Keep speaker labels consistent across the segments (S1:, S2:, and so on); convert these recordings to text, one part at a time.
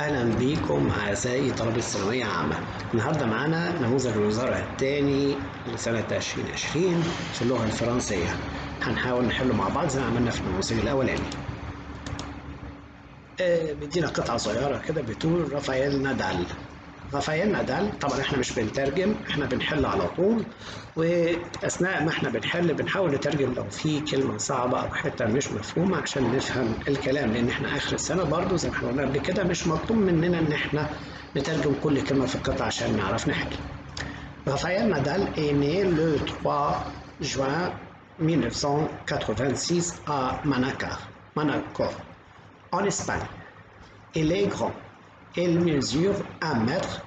S1: اهلا بيكم اعزائي طلبه الثانويه عامه النهارده معانا نموذج الوزاره الثاني لسنه 2020 في اللغه الفرنسيه هنحاول نحله مع بعض زي ما عملنا في النموذج الاولاني آه بيدينا قطعه صغيره كده بتقول رافائيل نادال رافائيل نادال طبعا احنا مش بنترجم احنا بنحل على طول واثناء ما احنا بنحل بنحاول نترجم لو في كلمه صعبه او حته مش مفهومه عشان نفهم الكلام لان احنا اخر السنه برضو زي ما احنا قلنا قبل كده مش مطلوب مننا ان احنا نترجم كل كلمه في القطعه عشان نعرف نحكي رافائيل نادال est né le 3 juin 1986 à Manacor, Manacor en Espagne. Il est grand. Il mesure 1 mètre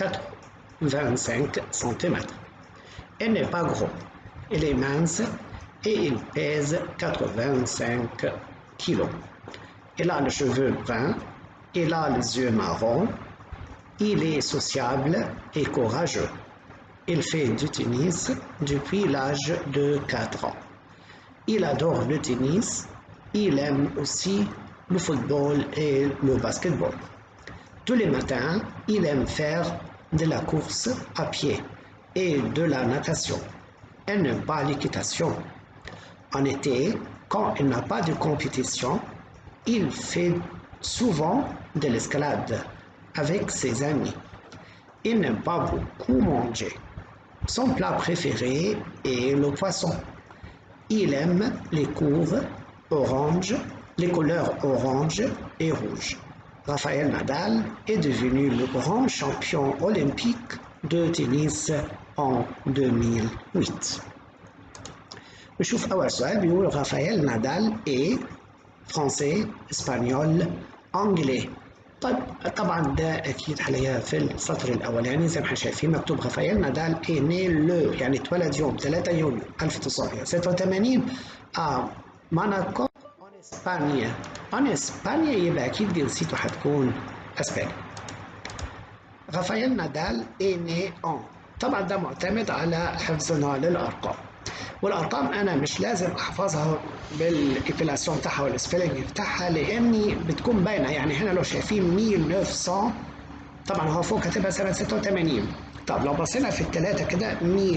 S1: 85 cm. Il n'est pas gros. Il est mince et il pèse 85 kg. Il a les cheveux bruns, il a les yeux marrons, il est sociable et courageux. Il fait du tennis depuis l'âge de 4 ans. Il adore le tennis, il aime aussi le football et le basketball. Tous les matins, il aime faire de la course à pied et de la natation. Elle n'aime pas l'équitation. En été, quand il n'a pas de compétition, il fait souvent de l'escalade avec ses amis. Il n'aime pas beaucoup manger. Son plat préféré est le poisson. Il aime les cours orange, les couleurs orange et rouge. Rafael Nadal est devenu le grand champion olympique de tennis en 2008. نشوف أول سؤال بيقول رافائيل نادال إيه فرنسي اسبانيول انجلي طيب طبعا ده اكيد هلاقيها في السطر الاولاني زي ما احنا شايفين مكتوب رافائيل نادال اي ني لو يعني اتولد يوم 3 يونيو 1986 ا موناكو ان اسبانيا ان اسبانيا يبقى اكيد جنسيته هتكون اسباني رافائيل نادال اي ني ان طبعا ده معتمد على حفظنا للارقام والارقام انا مش لازم احفظها بالابلاسيون بتاعها والسبيلنج بتاعها لاني بتكون باينه يعني هنا لو شايفين 1900 طبعا هو فوق كاتبها سنه 86 طب لو بصينا في الثلاثه كده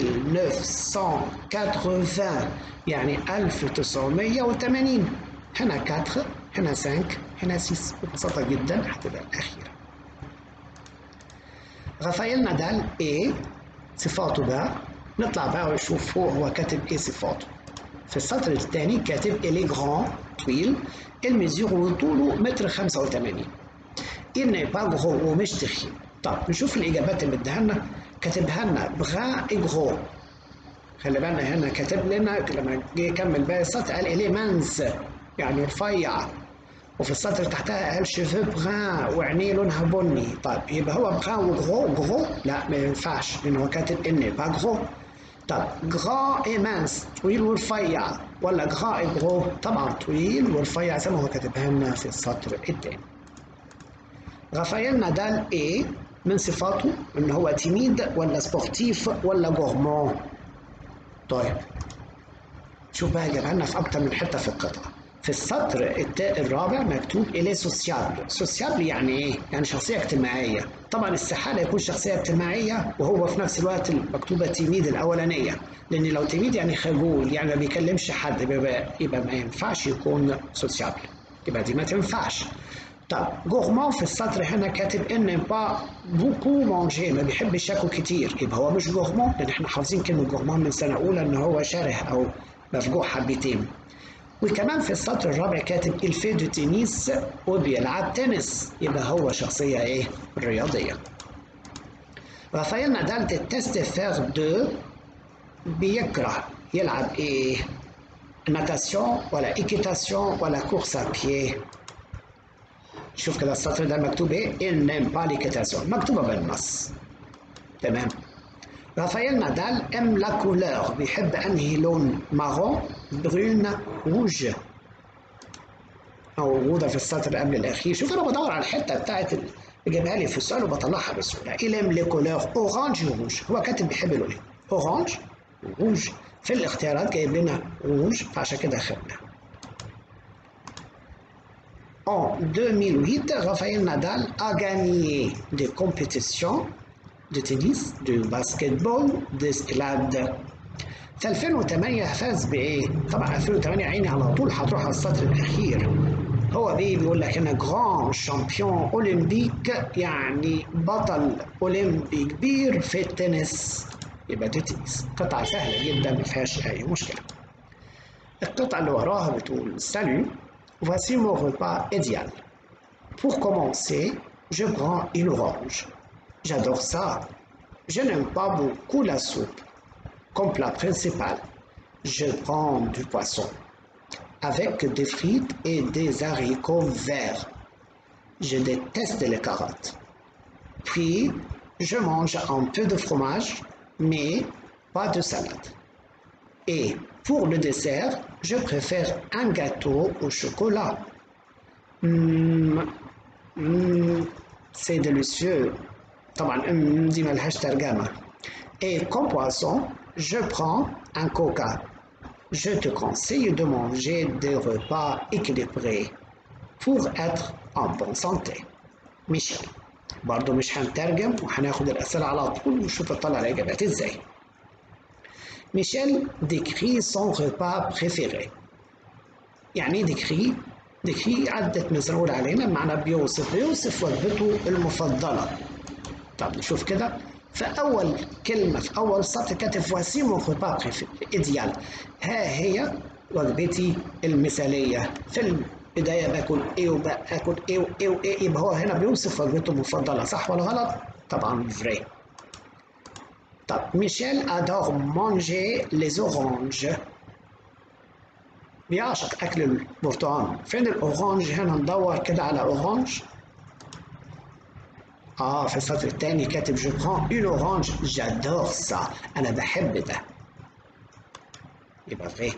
S1: 1980 يعني 1980 هنا 4 هنا 5 هنا 6 ببساطه جدا هتبقى الاخيره رافائيل نادال ايه صفاته بقى نطلع بقى ونشوف فوق هو كاتب ايه صفاته في السطر الثاني كاتب الي جران طويل الميزير طوله متر 85 إن باغرو ومش تخين طب نشوف الإجابات اللي اداها لنا كاتبها لنا بغا إجرو خلي بالنا هنا كاتب لنا لما جه يكمل باقي السطر قال إليه منز يعني رفيع وفي السطر تحتها قال شيفو بغان وعينيه لونها بني طيب يبقى هو بغان وجرو جرو لا ما ينفعش لان هو كاتب ان باغرو طب جرا ايمانس طويل ورفيع ولا جرا اجرو طبعا طويل ورفيع زي ما هو كاتبها لنا في السطر الثاني رافائيل نادال ايه من صفاته ان هو تيميد ولا سبورتيف ولا جورمون طيب شوف بقى جابها لنا في اكتر من حته في القطعه في السطر الرابع مكتوب إليه سوسيابل سوسيابل يعني إيه؟ يعني شخصية اجتماعية طبعا استحالة يكون شخصية اجتماعية وهو في نفس الوقت مكتوبة تيميد الأولانية لأن لو تيميد يعني خجول يعني ما بيكلمش حد يبقى, يبقى ما ينفعش يكون سوسيابل يبقى دي ما تنفعش طب جورمان في السطر هنا كاتب ان با بوكو مانجي ما بيحبش ياكل كتير يبقى هو مش جورمان لان احنا حافظين كلمه جورمان من سنه اولى ان هو شره او مفجوع حبتين وكمان في السطر الرابع كاتب الفي دو تنس وبيلعب تنس يبقى هو شخصية ايه رياضية رافائيل نادال ديتست فير دو بيكره يلعب ايه ناتاسيون ولا ايكيتاسيون ولا كورس ا بيي شوف كده السطر ده مكتوب ايه ان نيم با ليكيتاسيون مكتوبة بالنص تمام رافائيل نادال ام لا كولور بيحب انهي لون مارون برون روج موجوده في السطر قبل الاخير شوف انا بدور على الحته بتاعت اللي جابها لي في السؤال وبطلعها بسهوله الام لي كولور اورانج وروج هو كاتب بيحب لون اورانج وروج في الاختيارات جايب لنا روج فعشان كده خدنا En 2008, Rafael Nadal a gagné des compétitions de tennis, de basketball, d'escalade. في 2008 فاز بايه؟ طبعا 2008 عيني على طول هتروح على السطر الاخير. هو بيه بيقول لك انا جران شامبيون اولمبيك يعني بطل اولمبي كبير في التنس. يبقى دي تنس قطعه سهله جدا ما فيهاش اي مشكله. القطعه اللي وراها بتقول سالو voici mon repas idéal. Pour commencer, je prends une orange. J'adore ça. Je n'aime pas beaucoup la soupe. Comme plat principal, je prends du poisson avec des frites et des haricots verts. Je déteste les carottes. Puis, je mange un peu de fromage, mais pas de salade. Et pour le dessert, je préfère un gâteau au chocolat. Mmh, mmh, c'est délicieux. طبعا mmh, دي ملهاش ترجمة. Et comme poisson, je prends un coca. Je te conseille de manger des repas équilibrés pour être en bonne santé. ميشيل برضه مش هنترجم وهناخد الأسئلة على طول ونشوف تطلع الإجابات إزاي. ميشيل décrit son repas préféré. يعني ايه décrit؟ décrit عدة مفعول علينا معنى بيوصف بيوصف وجبته المفضلة. طب نشوف كده فأول كلمة في أول سطر كاتب voici mon repas préféré idéal ها هي وجبتي المثالية في البداية باكل إيه وباكل إيه وإيه وإيه يبقى هو هنا بيوصف وجبته المفضلة صح ولا غلط؟ طبعا فري طب ميشيل adore manger les oranges بيعشق أكل البرتقال فين الأورانج هنا ندور كده على أورانج اه في السطر الثاني كاتب جو بران اون اورانج جادور سا انا بحب ده يبقى فيه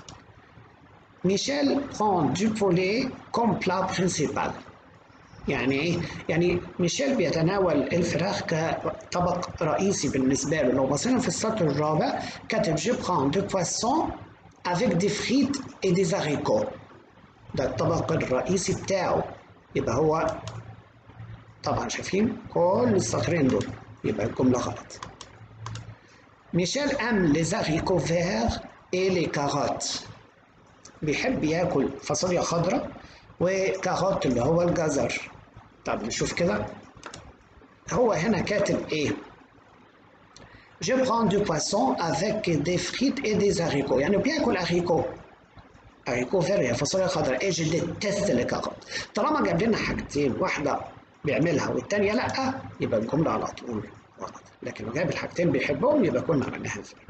S1: ميشيل بران دو بولي كوم بلا برينسيبال يعني ايه؟ يعني ميشيل بيتناول الفراخ كطبق رئيسي بالنسبه له لو بصينا في السطر الرابع كاتب جو بران دو بواسون افيك دي فريت اي دي زاريكو ده الطبق الرئيسي بتاعه يبقى هو طبعا شايفين كل السطرين دول يبقى الجملة غلط ميشيل ام لي زاريكو فير اي لي كاروت بيحب ياكل فاصوليا خضراء وكاروت اللي هو الجزر طب نشوف كده هو هنا كاتب ايه Je prends du poisson avec des frites et des haricots يعني بياكل هاريكو هاريكو فير هي فاصوليا خضراء ايه جو ديتست لي كاروت طالما جاب لنا حاجتين واحده بيعملها والتانية لأ يبقى الجملة على طول غلط لكن لو جاب الحاجتين بيحبهم يبقى كنا عملناها ازاي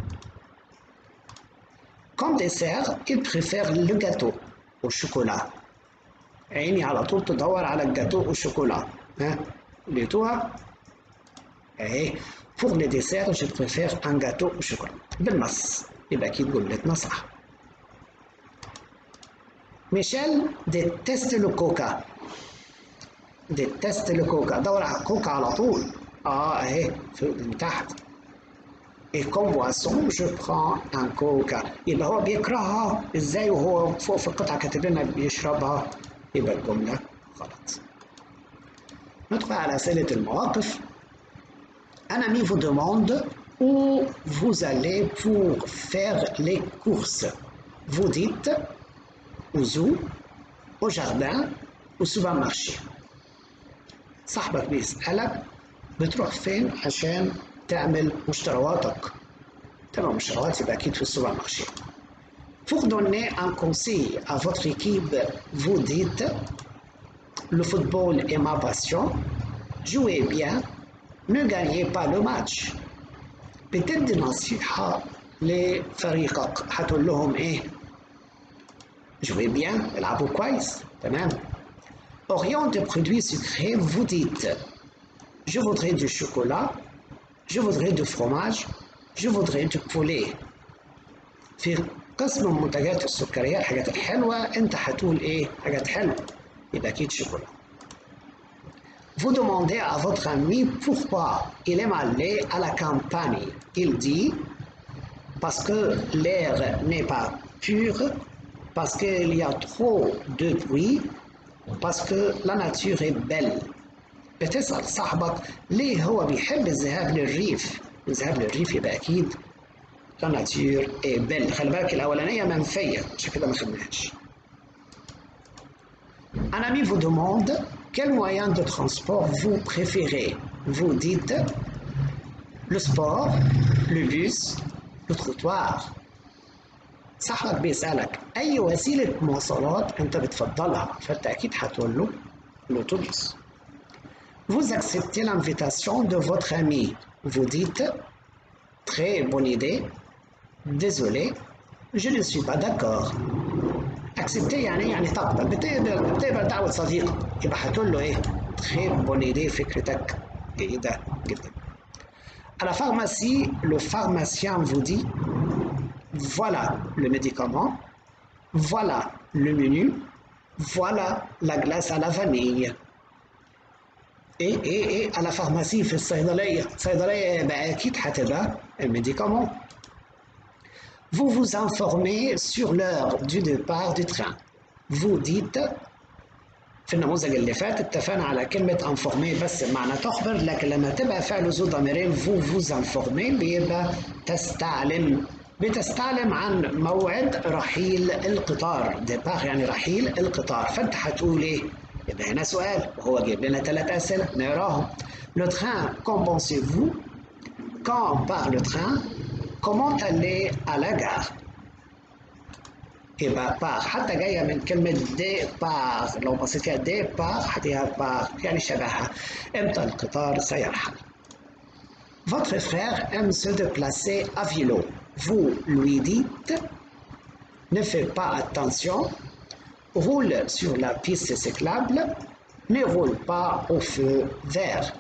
S1: Comme dessert, il préfère le gâteau au chocolat. عيني على طول تدور على الجاتو والشوكولا ها لقيتوها اهي pour les desserts je préfère un gâteau au chocolat بالنص يبقى اكيد جملتنا صح ميشيل déteste le coca ديتست الكوكا دور على الكوكا على طول اه اهي من تحت ايه كوم بواسون جو بران ان كوكا يبقى هو بيكرهها ازاي وهو فوق في القطعه كاتب لنا بيشربها يبقى الجمله غلط ندخل على اسئله المواقف un ami vous demande où vous allez pour faire les courses vous dites au zoo au jardin au supermarché صاحبك بيسألك بتروح فين عشان تعمل مشترواتك تعمل مشتروات يبقى أكيد في السوبر مارشي Pour donner un conseil à votre équipe, vous dites Le football est ma passion, jouez bien, ne gagnez pas le match. بتدي نصيحة لفريقك هتقول لهم إيه؟ jouez bien, العبوا كويس تمام Orient de produits sucrés, vous dites Je voudrais du chocolat, je voudrais du fromage, je voudrais du poulet. في قسم المنتجات السكرية الحاجات الحلوة أنت هتقول إيه؟ حاجات حلوة يبقى أكيد شوكولا. Vous demandez à votre ami pourquoi il aime aller à la campagne. Il dit parce que l'air n'est pas pur, parce qu'il y a trop de bruit, باسكو لا ناتور est belle بتسأل صاحبك ليه هو بيحب الذهاب للريف الذهاب للريف يبقى أكيد لا ناتور est belle خلي بالك الأولانية منفية عشان كده ما خدناهاش Un ami vous demande quel moyen de transport vous préférez. Vous dites le sport, le bus, le trottoir. صاحبك بيسألك أي وسيلة مواصلات أنت بتفضلها فأنت أكيد هتقول له الأتوبيس. Vous acceptez l'invitation de votre ami. Vous dites très bonne idée. Désolé, je ne suis pas d'accord. accepter يعني يعني تقبل بتقبل بتقبل دعوة صديقك يبقى هتقول له ايه؟ très bonne idée فكرتك جيدة جدا. À la pharmacie, le pharmacien vous dit voilà le médicament, voilà le menu, voilà la glace à la vanille. ايه ايه ايه على فارماسي في الصيدلية الصيدلية يبقى أكيد هتبقى الميديكامون Vous vous informez sur l'heure du départ du train. Vous dites في النموذج اللي فات اتفقنا على كلمة informer بس بمعنى تخبر لكن لما تبقى فعل ذو ضميرين vous vous informez بيبقى تستعلم بتستعلم عن موعد رحيل القطار ديبار يعني رحيل القطار فانت هتقول ايه؟ يبقى هنا سؤال وهو جايب لنا ثلاث اسئله نقراهم Le train, qu'en pensez-vous? Quand part le train? Comment aller à la gare? يبقى بار حتى جاية من كلمة دي بار لو بصيت فيها دي بار هتلاقيها بار يعني شبهها امتى القطار سيرحل Votre frère aime se déplacer à vélo. Vous lui dites ne fais pas attention, roule sur la piste cyclable, ne roule pas au feu vert.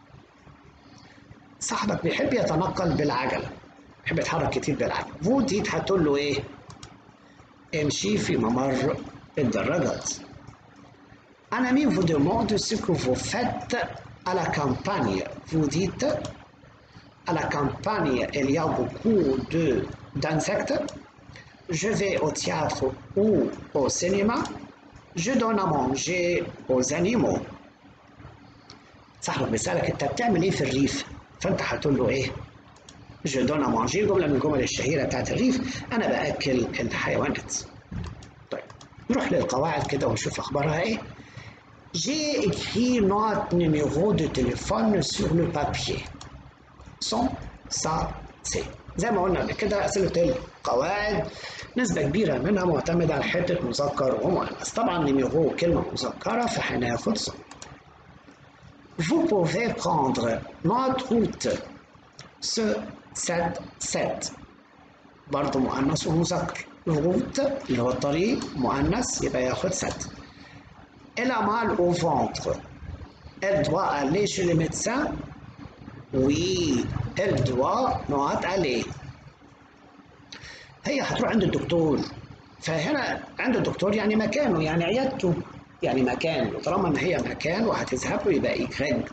S1: صاحبك بيحب يتنقل بالعجلة بيحب يتحرك كتير بالعجلة فو ديت هتقول له ايه امشي في ممر الدراجات Un ami vous demande ce que vous faites à la campagne. Vous dites à la campagne, il y a beaucoup de, d'insectes. Je vais au théâtre ou au cinéma. Je donne à manger aux animaux. صاحبك بيسألك أنت بتعمل إيه في الريف؟ فأنت هتقول له إيه؟ Je donne à manger جملة من الجمل الشهيرة بتاعت الريف أنا بأكل الحيوانات. طيب نروح للقواعد كده ونشوف أخبارها إيه. J'ai écrit notre numéro de téléphone sur le papier. Sans ça c'est. زي ما قلنا قبل كده أسئلة القواعد نسبة كبيرة منها معتمدة على حتة مذكر ومؤنث. طبعا نيميرو كلمة مذكرة فهناخد صم. Vous pouvez prendre notre route ce 7 7 برضه مؤنث ومذكر. الروت اللي هو الطريق مؤنث يبقى ياخد 7. Elle a mal au ventre. Elle doit aller chez le médecin. Oui, elle doit not aller. هي هتروح عند الدكتور فهنا عند الدكتور يعني مكانه يعني عيادته يعني مكان وطالما ان هي مكان وهتذهب له يبقى يخرج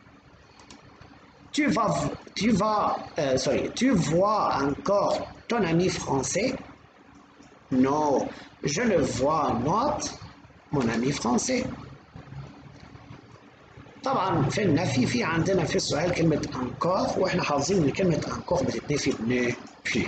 S1: Tu vas, tu vas, euh, sorry, tu vois encore ton ami français? Non, je le vois not, mon ami français. طبعا في النفي في عندنا في السؤال كلمة encore واحنا حافظين ان كلمة encore بتتنفي بن بلي.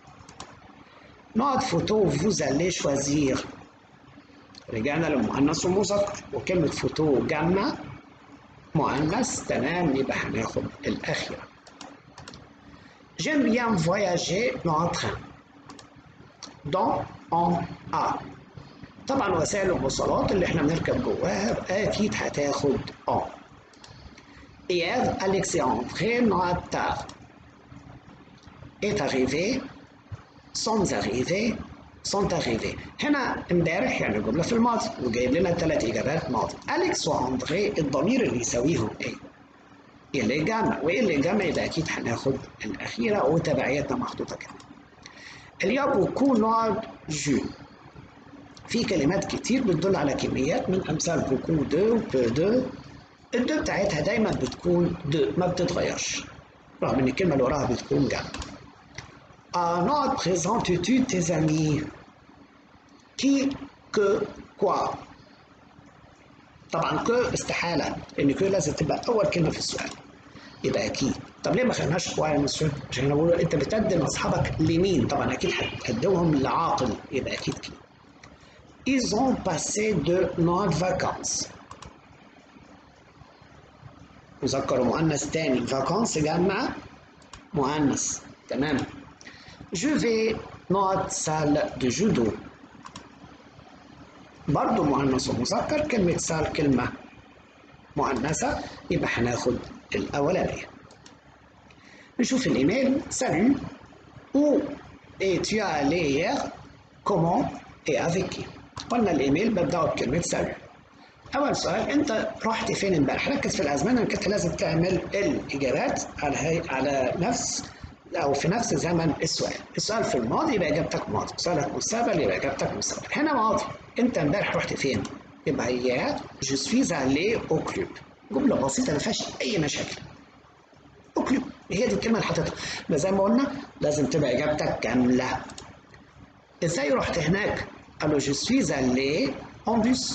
S1: Notre photo vous allez choisir. رجعنا للمؤنث والمذكر وكلمة فوتو جمع مؤنث تمام يبقى هناخد الأخيرة. J'aime bien voyager en train. Dans, en, à. طبعا وسائل المواصلات اللي احنا بنركب جواها اكيد هتاخد اه Hier, Alexandre tard est arrivé, sont arrivés, sont arrivés. هنا امبارح يعني جملة في الماضي وجايب لنا ثلاث إجابات ماضي. أليكس وأندري الضمير اللي يساويهم إيه؟ اللي جمع واللي جمع يبقى أكيد هناخد الأخيرة وتبعيتنا محطوطة كده. اليا بوكو نوع جو في كلمات كتير بتدل على كميات من امثال بوكو دو بو دو الدو بتاعتها دايما بتكون دو ما بتتغيرش رغم ان الكلمه اللي وراها بتكون جمع À notre présentes-tu tes amis Qui, que, quoi طبعا كو استحاله ان كو لازم تبقى اول كلمه في السؤال يبقى اكيد طب ليه ما خدناش كوا يا مسيو عشان نقول انت بتقدم اصحابك لمين طبعا اكيد هتقدمهم لعاقل يبقى اكيد كده Ils ont passé de longues vacances. مذكر ومؤنث تاني vacances جمع مؤنث تمام Je vais notre salle de judo. برضه مؤنث ومذكر كلمة سال كلمة مؤنثة يبقى هناخد الأولانية. نشوف الإيميل salut où es-tu allé hier comment et avec qui قلنا الإيميل ببدأه بكلمة salut أول سؤال أنت رحت فين امبارح؟ ركز في الأزمنة إنك أنت لازم تعمل الإجابات على هي على نفس أو في نفس زمن السؤال، السؤال في الماضي يبقى إجابتك ماضي، سؤالك مستقبل يبقى إجابتك مستقبل، هنا ماضي، أنت امبارح رحت فين؟ يبقى هي جو سويز allé au club. جملة بسيطة ما فيهاش أي مشاكل. au club هي دي الكلمة اللي حاططها، بس زي ما قلنا لازم تبقى إجابتك كاملة. إزاي رحت هناك؟ قالوا جو سويز allé en bus.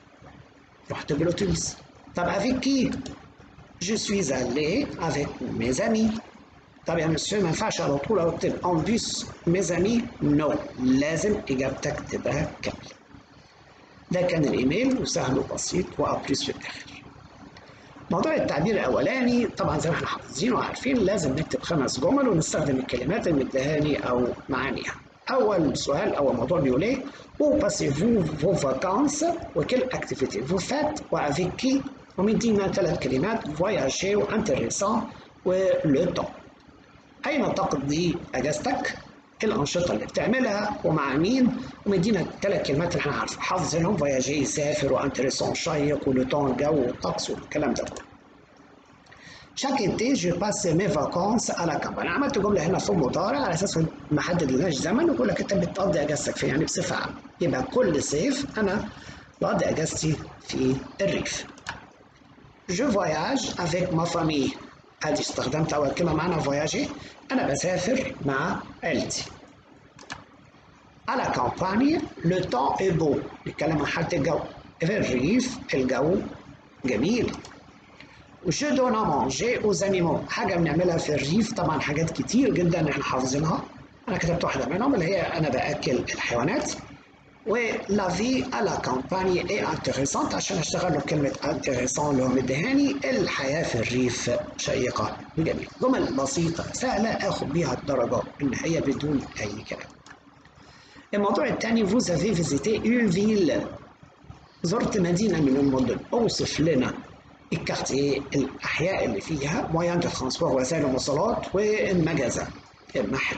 S1: رحت بالأتوبيس. طب avec qui؟ Je suis allé avec mes amis. طب يا مسيو ما ينفعش على طول اكتب en bus mes amis نو no. لازم اجابتك تبقى كامله ده كان الايميل وسهل وبسيط وابليس في الاخر موضوع التعبير الاولاني طبعا زي ما احنا حافظين وعارفين لازم نكتب خمس جمل ونستخدم الكلمات المدهاني او معانيها اول سؤال او موضوع بيقول ايه où passez-vous vos vacances وكل activité vous faites وavec qui ومدينا ثلاث كلمات voyager وintéressant ولو temps أين تقضي أجازتك؟ الأنشطة اللي بتعملها ومع مين؟ ومدينا الثلاث كلمات اللي احنا عارفين حافظينهم فواياجي يسافر وانتريسون شيق ولو طون الجو والطقس والكلام ده كله. Chaque été, je passe mes vacances à la campagne. عملت جملة هنا في مضارع على أساس ما حددلناش زمن ويقول لك أنت بتقضي أجازتك فين يعني بصفة عامة. يبقى كل صيف أنا بقضي أجازتي في الريف. Je voyage avec ma famille. ادي استخدمت اول كلمه معانا فواياجي انا بسافر مع عيلتي على كامباني لو تون اي بو نتكلم عن حاله الجو في الريف الجو جميل وشو دون مانجي او زانيمو حاجه بنعملها في الريف طبعا حاجات كتير جدا احنا حافظينها انا كتبت واحده منهم اللي هي انا باكل الحيوانات ولا في على كامباني اي انتريسانت عشان اشتغل له كلمه انتريسان اللي هو مدهاني الحياه في الريف شيقه وجميله جمل بسيطه سهله اخد بيها الدرجه النهائيه بدون اي كلام الموضوع الثاني vous avez visité une ville زرت مدينه من المدن اوصف لنا الكارتيه الاحياء اللي فيها مويان دو ترانسبور وسائل المواصلات والمجازة المحل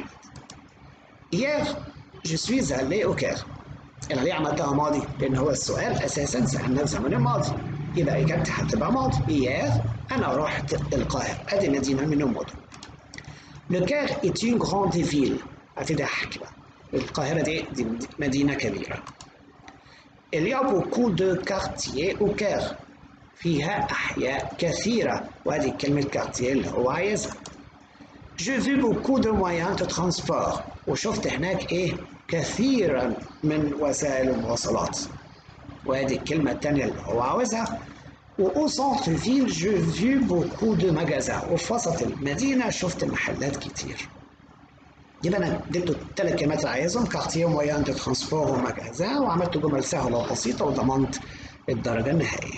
S1: Hier, je suis allé au Caire. انا ليه عملتها ماضي؟ لان هو السؤال اساسا سالنا في زمن الماضي يبقى اجابتي هتبقى ماضي اياه انا رحت القاهره ادي مدينه من المدن لو كير est une grande ville هبتدي احكي بقى القاهره دي, دي مدينه كبيره Il y a beaucoup de quartiers au Caire فيها احياء كثيره وهذه كلمه كارتيه اللي هو عايزها J'ai vu beaucoup de moyens de transport وشفت هناك ايه كثيرا من وسائل المواصلات وهذه الكلمة الثانية اللي هو عاوزها و سنتر فيل جو في بوكو دو ماجازان وفي وسط المدينة شفت محلات كتير يبقى أنا اديته الثلاث كلمات اللي عايزهم كارتيه مويان دو ترانسبور وماجازان وعملت جمل سهلة وبسيطة وضمنت الدرجة النهائية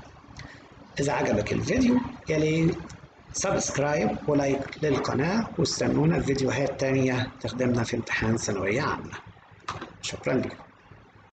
S1: إذا عجبك الفيديو يلي سبسكرايب ولايك للقناة واستنونا فيديوهات تانية تخدمنا في امتحان ثانوية عامة شكرا لكم